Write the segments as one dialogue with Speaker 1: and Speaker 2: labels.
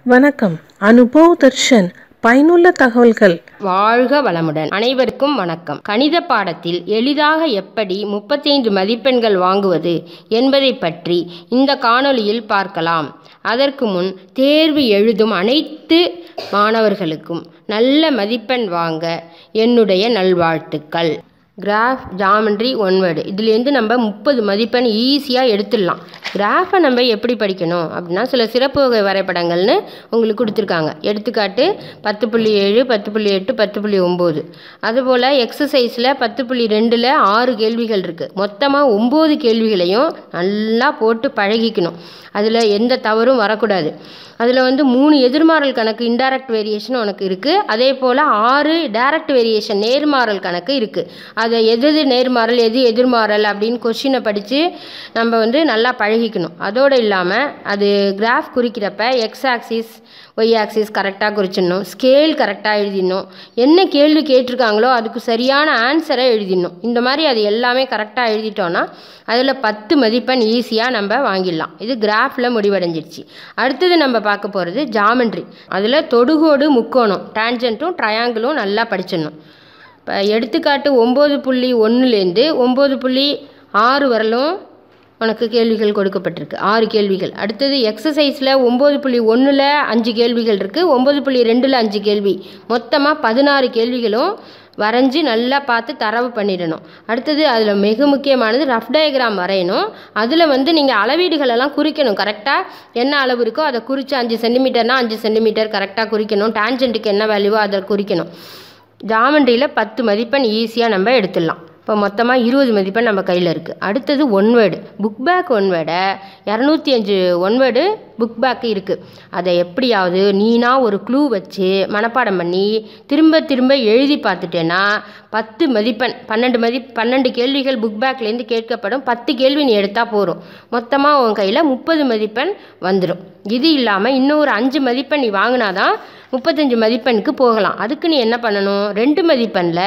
Speaker 1: வணக்கம் அனுபவ் தர்ஷன் பயனுள்ள தகவல்கள்
Speaker 2: வாழ்க வளமுடன் அனைவருக்கும் வணக்கம் கணித பாடத்தில் எளிதாக எப்படி முப்பத்தைந்து மதிப்பெண்கள் வாங்குவது என்பதை பற்றி இந்த காணொளியில் பார்க்கலாம் அதற்கு முன் தேர்வு எழுதும் அனைத்து மாணவர்களுக்கும் நல்ல மதிப்பெண் வாங்க என்னுடைய நல்வாழ்த்துக்கள் கிராஃப் ஜாமெண்ட்ரி ஒன்வேர்டு இதுலேருந்து நம்ம முப்பது மதிப்பெண் ஈஸியாக எடுத்துடலாம் கிராஃபை நம்ம எப்படி படிக்கணும் அப்படின்னா சில சிறப்பு வகை வரைபடங்கள்னு உங்களுக்கு கொடுத்துருக்காங்க எடுத்துக்காட்டு பத்து புள்ளி ஏழு பத்து புள்ளி எட்டு பத்து புள்ளி ஒம்பது அதுபோல் எக்ஸசைஸில் பத்து புள்ளி ரெண்டில் ஆறு கேள்விகள் இருக்குது மொத்தமாக ஒம்பது கேள்விகளையும் நல்லா போட்டு பழகிக்கணும் அதில் எந்த தவறும் வரக்கூடாது அதில் வந்து மூணு எதிர்மாறல் கணக்கு இன்டைரக்ட் வேரியேஷன் உனக்கு இருக்குது அதே போல் ஆறு டைரக்ட் வேரியேஷன் நேர்மாறல் கணக்கு இருக்குது அதை எது எது நேர்மாறல் எது எதிர்மாறல் அப்படின்னு கொஷினை படித்து நம்ம வந்து நல்லா பழகிக்கணும் அதோடு இல்லாமல் அது கிராஃப் குறிக்கிறப்ப எக்ஸ் ஆக்சிஸ் ஒய் ஆக்சிஸ் கரெக்டாக குறிச்சிடணும் ஸ்கேல் கரெக்டாக எழுதிடணும் என்ன கேள்வி கேட்டிருக்காங்களோ அதுக்கு சரியான ஆன்சரை எழுதிடணும் இந்த மாதிரி அது எல்லாமே கரெக்டாக எழுதிட்டோன்னா அதில் பத்து மதிப்பெண் ஈஸியாக நம்ம வாங்கிடலாம் இது கிராஃபில் முடிவடைஞ்சிருச்சு அடுத்தது நம்ம பார்க்க போகிறது ஜாமெண்ட்ரி அதில் தொடுகோடு முக்கோணம் டேஞ்சன்ட்டும் ட்ரையாங்கிளும் நல்லா படிச்சிடணும் இப்போ எடுத்துக்காட்டு ஒம்பது புள்ளி ஒன்றுலேருந்து ஒம்பது புள்ளி ஆறு வரலும் உனக்கு கேள்விகள் கொடுக்கப்பட்டிருக்கு ஆறு கேள்விகள் அடுத்தது எக்ஸசைஸில் ஒம்பது புள்ளி ஒன்றில் அஞ்சு கேள்விகள் இருக்குது ஒம்பது புள்ளி ரெண்டில் அஞ்சு கேள்வி மொத்தமாக பதினாறு கேள்விகளும் வரைஞ்சி நல்லா பார்த்து தரவு பண்ணிடணும் அடுத்தது அதில் மிக முக்கியமானது ரஃப் டயக்ராம் வரையணும் அதில் வந்து நீங்கள் அளவீடுகளெல்லாம் குறிக்கணும் கரெக்டாக என்ன அளவு இருக்கோ அதை குறித்து அஞ்சு சென்டிமீட்டர்னால் அஞ்சு சென்டிமீட்டர் கரெக்டாக குறிக்கணும் டேஞ்சன்ட்டுக்கு என்ன வேல்யூவோ அதை குறிக்கணும் ஜாமெண்ட்ரியில் பத்து மதிப்பெண் ஈஸியாக நம்ம எடுத்துடலாம் இப்போ மொத்தமாக இருபது மதிப்பெண் நம்ம கையில் இருக்குது அடுத்தது one word book back one வேர்டை இரநூத்தி அஞ்சு ஒன் வேர்டு புக் பேக்கு இருக்குது அதை எப்படியாவது நீனா ஒரு க்ளூ வச்சு மனப்பாடம் பண்ணி திரும்ப திரும்ப எழுதி பார்த்துட்டேன்னா பத்து மதிப்பெண் பன்னெண்டு மதி பன்னெண்டு கேள்விகள் புக் பேக்லேருந்து கேட்கப்படும் பத்து கேள்வி நீ எடுத்தால் போதும் மொத்தமாக உன் கையில் முப்பது மதிப்பெண் வந்துடும் இது இல்லாமல் இன்னும் ஒரு அஞ்சு மதிப்பெண் நீ வாங்கினாதான் முப்பத்தஞ்சு மதிப்பெண்ணுக்கு போகலாம் அதுக்கு நீ என்ன பண்ணணும் ரெண்டு மதிப்பெண்ணில்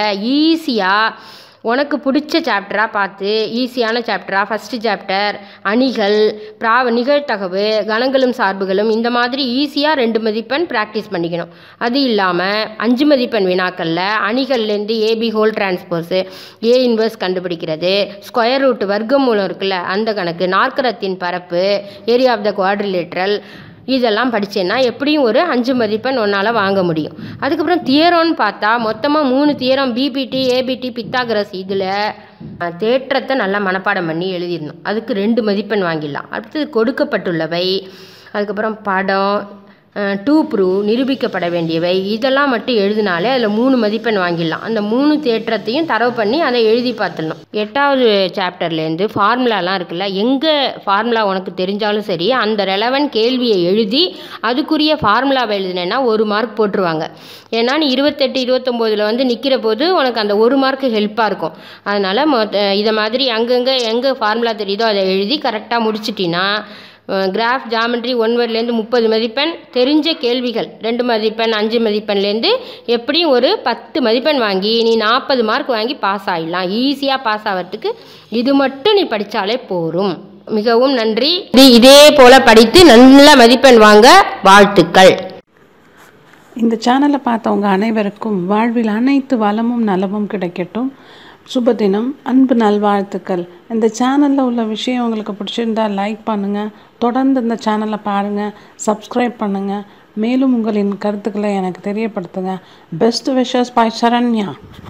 Speaker 2: ஈஸியாக உனக்கு பிடிச்ச சாப்டராக பார்த்து ஈஸியான சாப்டராக ஃபஸ்ட்டு சாப்டர் அணிகள் பிராவ நிகழ்த்தகவு கணங்களும் சார்புகளும் இந்த மாதிரி ஈஸியாக ரெண்டு மதிப்பெண் ப்ராக்டிஸ் பண்ணிக்கணும் அது இல்லாமல் அஞ்சு மதிப்பெண் வினாக்களில் அணிகள்லேருந்து AB whole transpose A inverse கண்டுபிடிக்கிறது ஸ்கொயர் ரூட் வர்க்கம் மூலம் இருக்குல்ல அந்த கணக்கு நாற்கரத்தின் பரப்பு ஏரியா ஆஃப் த குவாட்ரிலேட்ரல் இதெல்லாம் படித்தேன்னா எப்படியும் ஒரு அஞ்சு மதிப்பெண் ஒன்றால் வாங்க முடியும் அதுக்கப்புறம் தியரோன்னு பார்த்தா மொத்தமாக மூணு தியரம் பிபிடி ஏபிடி பித்தாகரஸ் இதில் தேற்றத்தை நல்லா மனப்பாடம் பண்ணி எழுதிடணும் அதுக்கு ரெண்டு மதிப்பெண் வாங்கிடலாம் அடுத்தது கொடுக்கப்பட்டுள்ளவை அதுக்கப்புறம் படம் டூ ப்ரூவ் நிரூபிக்கப்பட வேண்டியவை இதெல்லாம் மட்டும் எழுதினாலே அதில் மூணு மதிப்பெண் வாங்கிடலாம் அந்த மூணு தேற்றத்தையும் தரவு பண்ணி அதை எழுதி பார்த்துடணும் எட்டாவது சாப்டர்லேருந்து ஃபார்முலாலாம் இருக்குல்ல எங்கே ஃபார்முலா உனக்கு தெரிஞ்சாலும் சரி அந்த ரெலவெண்ட் கேள்வியை எழுதி அதுக்குரிய ஃபார்முலாவை எழுதினேன்னா ஒரு மார்க் போட்டுருவாங்க ஏன்னா நீ இருபத்தெட்டு இருபத்தொம்போதில் வந்து நிற்கிற போது உனக்கு அந்த ஒரு மார்க்கு ஹெல்ப்பாக இருக்கும் அதனால் மொ இதை மாதிரி அங்கங்கே எங்கே ஃபார்முலா தெரியுதோ அதை எழுதி கரெக்டாக முடிச்சிட்டின்னா கிராஃப் ஜாமெண்ட்ரி ஒன் வேர்ட்லேருந்து முப்பது மதிப்பெண் தெரிஞ்ச கேள்விகள் ரெண்டு மதிப்பெண் அஞ்சு மதிப்பெண்லேருந்து எப்படியும் ஒரு பத்து மதிப்பெண் வாங்கி நீ நாற்பது மார்க் வாங்கி பாஸ் ஆகிடலாம் ஈஸியாக பாஸ் ஆகிறதுக்கு இது மட்டும் நீ படித்தாலே போரும் மிகவும் நன்றி இது இதே போல் படித்து நல்ல மதிப்பெண் வாங்க வாழ்த்துக்கள்
Speaker 3: இந்த சேனலை பார்த்தவங்க அனைவருக்கும் வாழ்வில் அனைத்து வளமும் நலமும் கிடைக்கட்டும் சுபதினம் அன்பு நல்வாழ்த்துக்கள் இந்த சேனலில் உள்ள விஷயம் உங்களுக்கு பிடிச்சிருந்தா லைக் பண்ணுங்கள் தொடர்ந்து இந்த சேனலை பாருங்கள் சப்ஸ்கிரைப் பண்ணுங்கள் மேலும் உங்களின் கருத்துக்களை எனக்கு தெரியப்படுத்துங்க பெஸ்ட் விஷஸ் பை சரண்யா